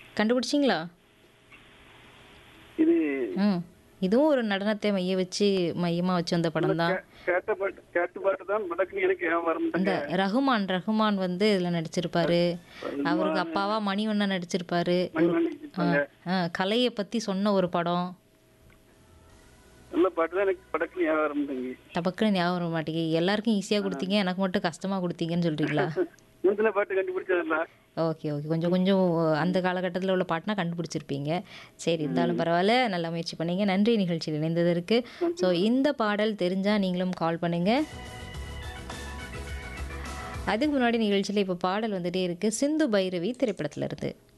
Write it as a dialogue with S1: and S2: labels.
S1: கண்டுபிடிச்சிங்களா
S2: இது
S1: ம் இதுவும் ஒரு நடனத்தை மைய வச்சு மையமாக வச்சு வந்த படம் தான்
S2: கே- கேட்ட பாட்டு கேட்ட பாட்டு தான் படக்குன்னு எனக்கு ஏன் வர
S1: இந்த
S2: மாட்டேங்க
S1: ரகுமான் ரகுமான் வந்து இதில் நடிச்சிருப்பாரு அவருக்கு அப்பாவா மணிவண்ணன் நடிச்சிருப்பாரு ஒரு ஆ, கலையை பற்றி சொன்ன ஒரு படம்
S2: நல்ல பாட்டு தான் எனக்கு படக்குன்னு ஏன் வர மாட்டேங்க
S1: டபக்குன்னு ஞாபகம் வர மாட்டேங்குது எல்லாருக்கும் ஈஸியாக கொடுத்தீங்க எனக்கு மட்டும் கஷ்டமாக கொடுத்தீங்கன்னு சொல்கிறீங்களா
S2: முந்தின பாட்டு கண்டுபிடிச்சதில்ல
S1: ஓகே ஓகே கொஞ்சம் கொஞ்சம் அந்த காலகட்டத்தில் உள்ள பாட்டுனா கண்டுபிடிச்சிருப்பீங்க சரி இருந்தாலும் பரவாயில்ல நல்லா முயற்சி பண்ணீங்க நன்றி நிகழ்ச்சியில் இணைந்ததற்கு ஸோ இந்த பாடல் தெரிஞ்சால் நீங்களும் கால் பண்ணுங்கள் அதுக்கு முன்னாடி நிகழ்ச்சியில் இப்போ பாடல் வந்துட்டே இருக்குது சிந்து பைரவி திரைப்படத்துல இருந்து